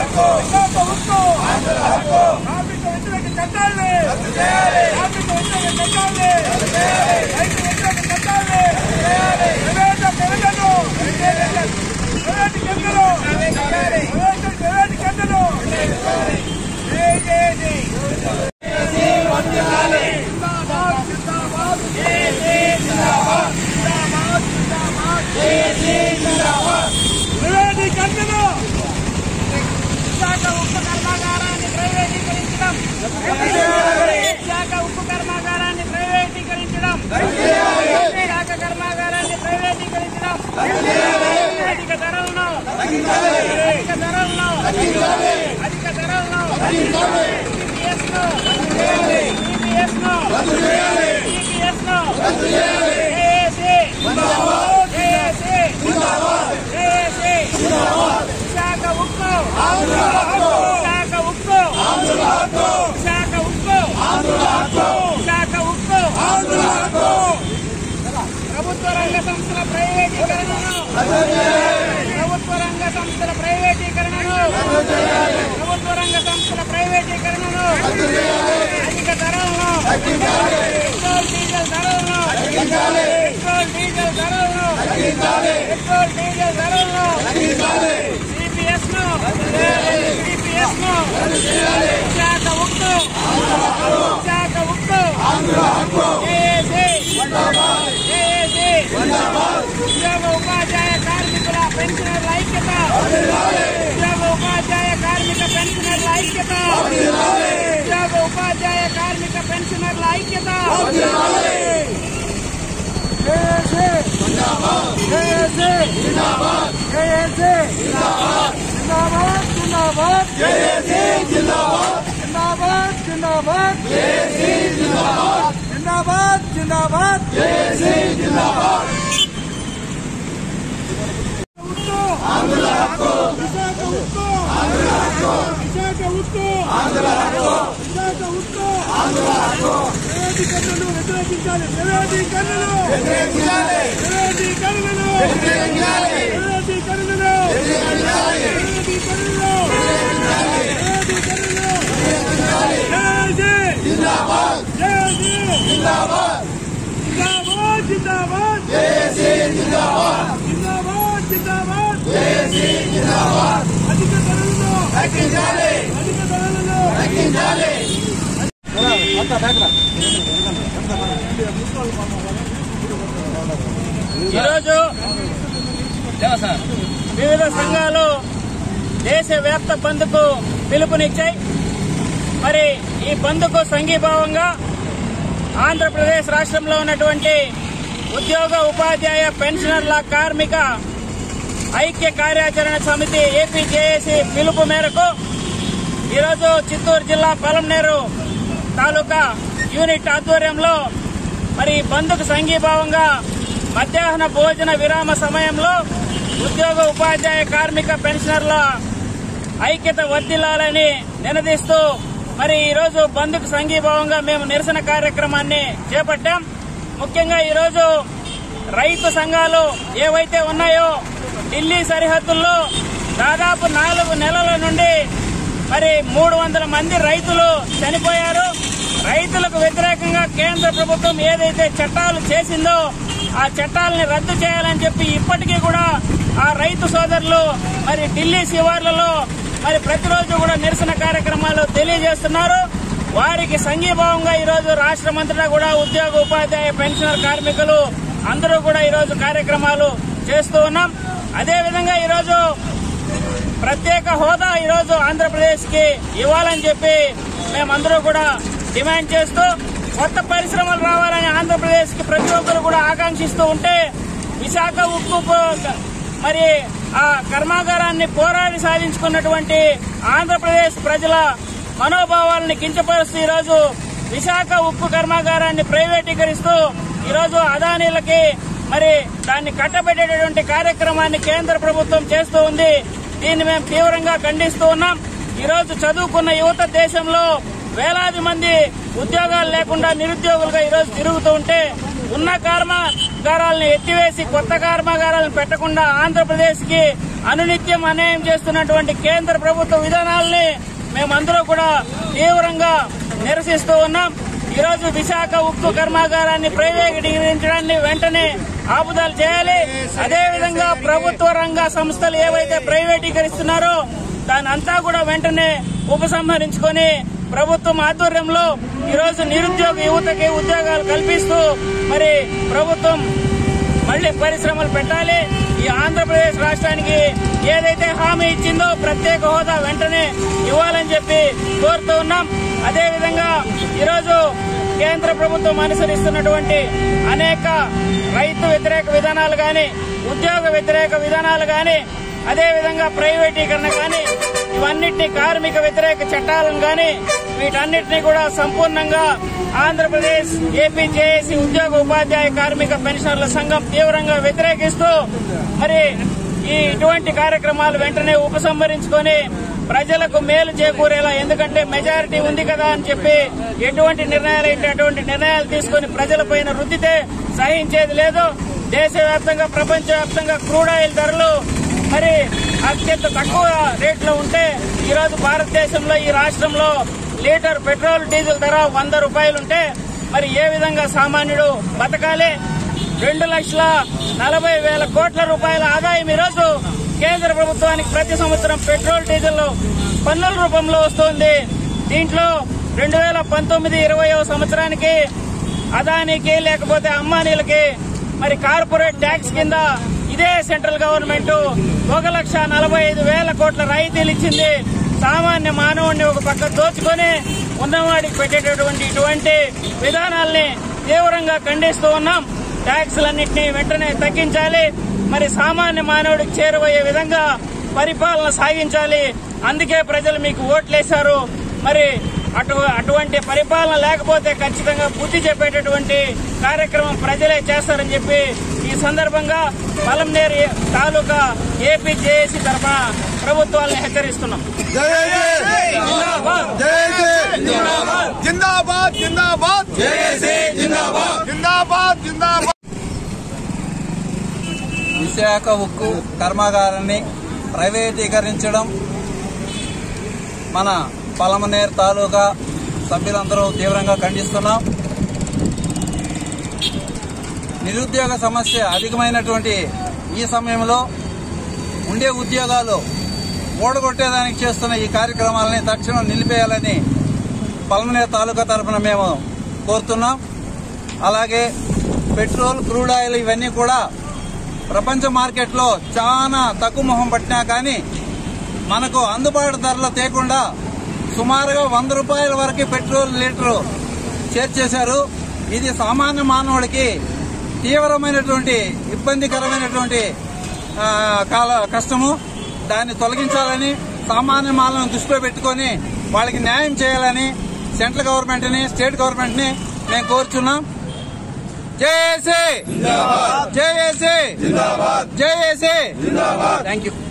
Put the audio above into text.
విశాఖ ఉక్కు కార్మిక వ్యతిరేక చట్టాల్ని కార్మిక వ్యతిరేక చట్టాల్ని రైతు వ్యతిరేక చట్టాల్ని ప్రైవేట్ పెరగను ప్రైవేట్ కెండలు ప్రైవేట్ ప్రైవేట్ కెండలు జై జై జై జిందాబాద్ జిందాబాద్ జై జై జిందాబాద్ జిందాబాద్ జిందాబాద్ జై జై జిందాబాద్ ప్రైవేటీకరణను విశాఖ ఉక్కు కర్మాగారాన్ని ప్రైవేటీకరించడం విశాఖ ఉక్కు కర్మాగారాన్ని ప్రైవేటీకరించడం విశాఖ కర్మాగారాన్ని ప్రైవేటీకరించడం అధిక ధరలను అధిక ధరలను అధిక ధరలను టీపీఎస్ ను టీపీఎస్ ను టీపీఎస్ ను ఏఏసీ ఏఏసీ ఏఏసీ విశాఖ ఉక్కు విశాఖ ఉక్కు విశాఖ ఉక్కు విశాఖ ఉక్కు ప్రభుత్వ రంగ సంస్థల ప్రైవేటీకరణను ప్రభుత్వ రంగ సంస్థల ప్రైవేటీకరణను ప్రభుత్వ రంగ సంస్థల ప్రైవేటీకరణను అధిక ధరలను పెట్రోల్ డీజిల్ ధరలను పెట్రోల్ డీజిల్ ధరలను పెట్రోల్ డీజిల్ ధరలను సిపిఎస్ ను సిపిఎస్ ను విశాఖ ఉక్కు విశాఖ ఉక్కు ఏఏసీ ఏఏసీ ఉద్యోగ ఉపాధ్యాయ కార్మికుల పెన్షనర్ల ఐక్యత ఉద్యోగ ఉపాధ్యాయ కార్మిక పెన్షనర్ల ఐక్యత ఉద్యోగ ఉపాధ్యాయ కార్మిక పెన్షనర్ల ఐక్యత జిందాబాద్ జిందాబాద్ విశాఖ ఉక్కు విశాఖ ఉక్కు విశాఖ ఉక్కు ప్రైవేటీకరణను వ్యతిరేకించాలి ప్రైవేటీకరణను ప్రైవేటీకరణను ప్రైవేటీకరణను ప్రైవేటీకరణను ప్రైవేటీకరణను జై జై జై జై జిందాబాద్ జిందాబాద్ జిందాబాద్ జిందాబాద్ అధిక ధరలను అధిక ధరలను ఈరోజు వివిధ సంఘాలు దేశవ్యాప్త బంద్కు పిలుపునిచ్చాయి మరి ఈ బంద్కు సంఘీభావంగా ఆంధ్రప్రదేశ్ రాష్ట్రంలో ఉన్నటువంటి ఉద్యోగ ఉపాధ్యాయ పెన్షనర్ల కార్మిక ఐక్య కార్యాచరణ సమితి ఏపీజేఏసీ పిలుపు మేరకు ఈరోజు చిత్తూరు జిల్లా పలంనేరు తాలూకా యూనిట్ ఆధ్వర్యంలో మరి ఈ బంద్కు సంఘీభావంగా మధ్యాహ్న భోజన విరామ సమయంలో ఉద్యోగ ఉపాధ్యాయ కార్మిక పెన్షనర్ల ఐక్యత వర్ధిల్లాలని నినదిస్తూ మరి ఈ రోజు బంద్కు సంఘీభావంగా మేము నిరసన కార్యక్రమాన్ని చేపట్టాం ముఖ్యంగా ఈ రోజు రైతు సంఘాలు ఏవైతే ఉన్నాయో ఢిల్లీ సరిహద్దుల్లో దాదాపు నాలుగు నెలల నుండి మరి మూడు వందల మంది రైతులు చనిపోయారు రైతులకు వ్యతిరేకంగా కేంద్ర ప్రభుత్వం ఏదైతే చట్టాలు చేసిందో ఆ చట్టాలని రద్దు చేయాలని చెప్పి ఇప్పటికీ కూడా ఆ రైతు సోదరులు మరి ఢిల్లీ శివార్లలో మరి ప్రతిరోజు కూడా నిరసన కార్యక్రమాలు తెలియజేస్తున్నారు వారికి సంఘీభావంగా ఈ రోజు రాష్ట్రమంతటా కూడా ఉద్యోగ ఉపాధ్యాయ పెన్షనర్ కార్మికులు అందరూ కూడా ఈ రోజు కార్యక్రమాలు చేస్తూ ఉన్నాం అదేవిధంగా ఈ రోజు ప్రత్యేక హోదా ఈ రోజు ఆంధ్రప్రదేశ్ కి ఇవ్వాలని చెప్పి మేమందరూ కూడా డిమాండ్ చేస్తూ కొత్త పరిశ్రమలు రావాలని ఆంధ్రప్రదేశ్ కి ప్రతి ఒక్కరు కూడా ఆకాంక్షిస్తూ ఉంటే విశాఖ ఉక్కు పో- మరి ఆ కర్మాగారాన్ని పోరాడి సాధించుకున్నటువంటి ఆంధ్రప్రదేశ్ ప్రజల మనోభావాలను కించపరుస్తూ ఈరోజు విశాఖ ఉక్కు కర్మాగారాన్ని ప్రైవేటీకరిస్తూ ఈరోజు అదానీలకి మరి దాన్ని కట్టబెట్టేటటువంటి కార్యక్రమాన్ని కేంద్ర ప్రభుత్వం చేస్తూ ఉంది దీన్ని మేము తీవ్రంగా ఖండిస్తూ ఉన్నాం ఈ రోజు చదువుకున్న యువత దేశంలో వేలాది మంది ఉద్యోగాలు లేకుండా నిరుద్యోగులుగా ఈ రోజు తిరుగుతూ ఉంటే ఉన్న కర్మాగారాలను ఎత్తివేసి కొత్త కర్మాగారాలను పెట్టకుండా ఆంధ్రప్రదేశ్ కి అనునిత్యం అన్యాయం చేస్తున్నటువంటి కేంద్ర ప్రభుత్వ విధానాలని మేమందరూ కూడా తీవ్రంగా నిరసిస్తూ ఉన్నాం ఈ రోజు విశాఖ ఉక్కు కర్మాగారాన్ని ప్రైవేటీకరించడాన్ని వెంటనే ఆపుదల చేయాలి అదేవిధంగా ప్రభుత్వ రంగ సంస్థలు ఏవైతే ప్రైవేటీకరిస్తున్నారో దాని అంతా కూడా వెంటనే ఉపసంహరించుకొని ప్రభుత్వం ఆధ్వర్యంలో ఈ రోజు నిరుద్యోగ యువతకి ఉద్యోగాలు కల్పిస్తూ మరి ప్రభుత్వం మళ్లీ పరిశ్రమలు పెట్టాలి ఈ ఆంధ్రప్రదేశ్ రాష్ట్రానికి ఏదైతే హామీ ఇచ్చిందో ప్రత్యేక హోదా వెంటనే ఇవ్వాలని చెప్పి కోరుతూ ఉన్నాం అదేవిధంగా ఈరోజు కేంద్ర ప్రభుత్వం అనుసరిస్తున్నటువంటి అనేక రైతు వ్యతిరేక విధానాలు గాని ఉద్యోగ వ్యతిరేక విధానాలు గాని అదేవిధంగా ప్రైవేటీకరణ గాని ఇవన్నిటినీ కార్మిక వ్యతిరేక చట్టాలను గాని వీటన్నిటినీ కూడా సంపూర్ణంగా ఆంధ్రప్రదేశ్ ఏపీ జేఏసీ ఉద్యోగ ఉపాధ్యాయ కార్మిక పెన్షనర్ల సంఘం తీవ్రంగా వ్యతిరేకిస్తూ మరి ఈ ఇటువంటి కార్యక్రమాలు వెంటనే ఉపసంహరించుకొని ప్రజలకు మేలు చేకూరేలా ఎందుకంటే మెజారిటీ ఉంది కదా అని చెప్పి ఎటువంటి నిర్ణయాలు అయితే అటువంటి నిర్ణయాలు తీసుకొని ప్రజలపైన రుద్దితే సహించేది లేదు దేశవ్యాప్తంగా ప్రపంచవ్యాప్తంగా క్రూడ్ ఆయిల్ ధరలు మరి అత్యంత తక్కువ రేట్లో ఉంటే ఈ రోజు భారతదేశంలో ఈ రాష్ట్రంలో లీటర్ పెట్రోల్ డీజిల్ ధర వంద రూపాయలుంటే మరి ఏ విధంగా సామాన్యుడు బతకాలి రెండు లక్షల నలభై వేల కోట్ల రూపాయల ఆదాయం ఈరోజు కేంద్ర ప్రభుత్వానికి ప్రతి సంవత్సరం పెట్రోల్ డీజిల్ పన్నుల రూపంలో వస్తోంది దీంట్లో రెండు వేల పంతొమ్మిది ఇరవై సంవత్సరానికి అదానికి లేకపోతే అంబానీలకి మరి కార్పొరేట్ ట్యాక్స్ కింద ఇదే సెంట్రల్ గవర్నమెంట్ ఒక లక్ష నలభై ఐదు వేల కోట్ల రాయితీలు ఇచ్చింది సామాన్య మానవుడిని ఒక పక్క దోచుకొని ఉన్నవాడికి పెట్టేటటువంటి ఇటువంటి విధానాల్ని తీవ్రంగా ఖండిస్తూ ఉన్నాం ట్యాక్సులన్నింటినీ వెంటనే తగ్గించాలి మరి సామాన్య మానవుడికి చేరువయ్యే విధంగా పరిపాలన సాగించాలి అందుకే ప్రజలు మీకు ఓట్లేశారు మరి అటు అటువంటి పరిపాలన లేకపోతే ఖచ్చితంగా బుద్ధి చెప్పేటటువంటి కార్యక్రమం ప్రజలే చేస్తారని చెప్పి ఈ సందర్భంగా పలంనేరు తాలూకా ఏపీ జేఏసీ తరఫున ప్రభుత్వాలను హెచ్చరిస్తున్నాం జిందాబాద్ జిందాబాద్ జిందాబాద్ జిందాబాద్ జిందాబాద్ విశాఖ ఉక్కు కర్మాగారాన్ని ప్రైవేటీకరించడం మన పలమనేర్ తాలూకా సభ్యులందరూ తీవ్రంగా ఖండిస్తున్నాం నిరుద్యోగ సమస్య అధికమైనటువంటి ఈ సమయంలో ఉండే ఉద్యోగాలు ఓడగొట్టేదానికి చేస్తున్న ఈ కార్యక్రమాలని తక్షణం నిలిపేయాలని పలమనేర్ తాలూకా తరఫున మేము కోరుతున్నాం అలాగే పెట్రోల్ క్రూడ్ ఆయిల్ ఇవన్నీ కూడా ప్రపంచ మార్కెట్లో చాలా తక్కువ మొహం పట్టినా కానీ మనకు అందుబాటు ధరలో తేకుండా సుమారుగా వంద రూపాయల వరకు పెట్రోల్ లీటరు చేర్చేశారు ఇది సామాన్య మానవుడికి తీవ్రమైనటువంటి ఇబ్బందికరమైనటువంటి ఆ, కాల కష్టము దాన్ని తొలగించాలని సామాన్య మానవులను దృష్టిలో పెట్టుకొని వాళ్ళకి న్యాయం చేయాలని సెంట్రల్ గవర్నమెంట్ ని స్టేట్ గవర్నమెంట్ ని మేము కోరుచున్నాం JAC JAC JAC thank you